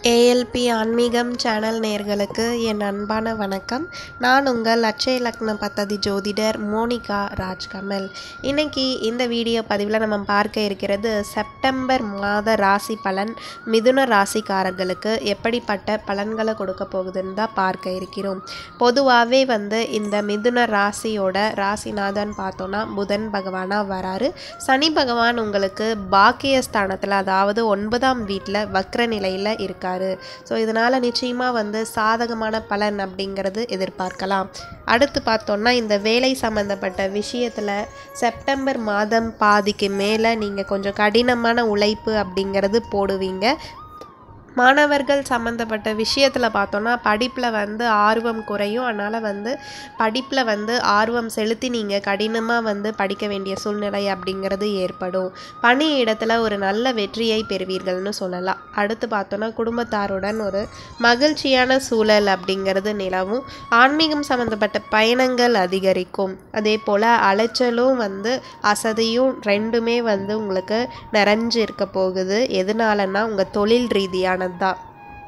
ALP ஆன்மீகம் channel நேயர்களுக்கு என் அன்பான வணக்கம் நான் உங்கள் அட்சய லக்ன பத்ததி ஜோதிடர் மோனிகா ராஜ்கமல் இன்னைக்கு இந்த வீடியோ பதிவில் நம்ம பார்க்க இருக்கிறது செப்டம்பர் மாத ராசி பலன் மிதுன ராசிக்காரர்களுக்கு எப்படிப்பட்ட பலன்களை கொடுக்க போகுதுன்னு தான் பார்க்க இருக்கிறோம் பொதுவாகவே வந்து இந்த மிதுன ராசியோட ராசிநாதன் பார்த்தோன்னா புதன் பகவானாக வராரு சனி பகவான் உங்களுக்கு பாக்கியஸ்தானத்தில் அதாவது ஒன்பதாம் வீட்டில் வக்ர நிலையில் இருக்காரு ஸோ இதனால் நிச்சயமாக வந்து சாதகமான பலன் அப்படிங்கிறது எதிர்பார்க்கலாம் அடுத்து பார்த்தோன்னா இந்த வேலை சம்மந்தப்பட்ட விஷயத்தில் செப்டம்பர் மாதம் பாதிக்கு மேலே நீங்கள் கொஞ்சம் கடினமான உழைப்பு அப்படிங்கிறது போடுவீங்க மாணவர்கள் சம்மந்தப்பட்ட விஷயத்தில் பார்த்தோன்னா படிப்பில் வந்து ஆர்வம் குறையும் அதனால் வந்து படிப்பில் வந்து ஆர்வம் செலுத்தி நீங்கள் கடினமாக வந்து படிக்க வேண்டிய சூழ்நிலை அப்படிங்கிறது ஏற்படும் பணி இடத்துல ஒரு நல்ல வெற்றியை பெறுவீர்கள்னு சொல்லலாம் அடுத்து பார்த்தோன்னா குடும்பத்தாருடன் ஒரு மகிழ்ச்சியான சூழல் அப்படிங்கிறது நிலவும் ஆன்மீகம் சம்மந்தப்பட்ட பயணங்கள் அதிகரிக்கும் அதே போல் அலைச்சலும் வந்து அசதியும் ரெண்டுமே வந்து உங்களுக்கு நிறைஞ்சு இருக்க போகுது எதனாலன்னா உங்கள் தொழில் ரீதியானது தான்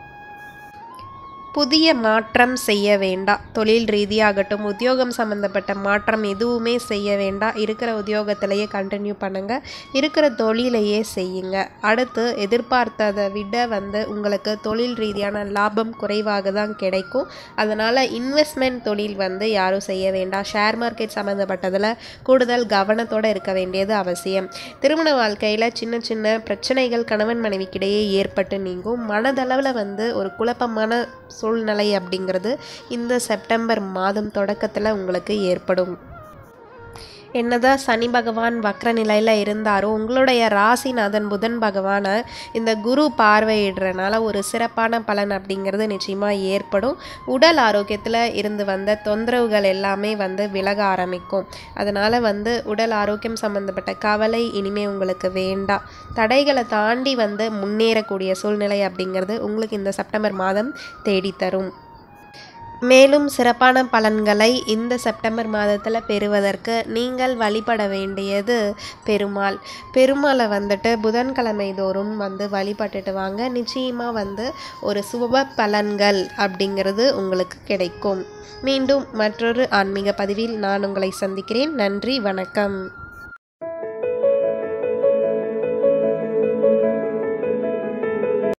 புதிய மாற்றம் செய்ய வேண்டாம் தொழில் ரீதியாகட்டும் உத்தியோகம் சம்மந்தப்பட்ட மாற்றம் எதுவுமே செய்ய வேண்டாம் இருக்கிற உத்தியோகத்திலேயே கண்டினியூ பண்ணுங்கள் இருக்கிற தொழிலையே செய்யுங்க அடுத்து எதிர்பார்த்ததை விட வந்து உங்களுக்கு தொழில் ரீதியான லாபம் குறைவாக தான் கிடைக்கும் அதனால் இன்வெஸ்ட்மெண்ட் தொழில் வந்து யாரும் செய்ய வேண்டாம் ஷேர் மார்க்கெட் சம்மந்தப்பட்டதில் கூடுதல் கவனத்தோடு இருக்க வேண்டியது அவசியம் திருமண வாழ்க்கையில் சின்ன சின்ன பிரச்சனைகள் கணவன் மனைவிக்கிடையே ஏற்பட்டு நீங்கும் மனதளவில் வந்து ஒரு குழப்பமான சூழ்நிலை அப்படிங்கிறது இந்த செப்டம்பர் மாதம் தொடக்கத்தில் உங்களுக்கு ஏற்படும் என்னதான் சனி பகவான் வக்ர நிலையில் இருந்தாரோ உங்களுடைய ராசிநாதன் புதன் பகவானை இந்த குரு பார்வையிடுறனால ஒரு சிறப்பான பலன் அப்படிங்கிறது நிச்சயமாக ஏற்படும் உடல் ஆரோக்கியத்தில் இருந்து வந்த தொந்தரவுகள் எல்லாமே வந்து விலக ஆரம்பிக்கும் அதனால் வந்து உடல் ஆரோக்கியம் சம்மந்தப்பட்ட கவலை இனிமே உங்களுக்கு வேண்டாம் தடைகளை தாண்டி வந்து முன்னேறக்கூடிய சூழ்நிலை அப்படிங்கிறது உங்களுக்கு இந்த செப்டம்பர் மாதம் தேடித்தரும் மேலும் சிறப்பான பலன்களை இந்த செப்டம்பர் மாதத்தில் பெறுவதற்கு நீங்கள் வழிபட வேண்டியது பெருமாள் பெருமாளை வந்துட்டு புதன்கிழமை தோறும் வந்து வழிபட்டுட்டு வாங்க நிச்சயமாக வந்து ஒரு சுப பலன்கள் அப்படிங்கிறது உங்களுக்கு கிடைக்கும் மீண்டும் மற்றொரு ஆன்மீக பதிவில் நான் உங்களை சந்திக்கிறேன் நன்றி வணக்கம்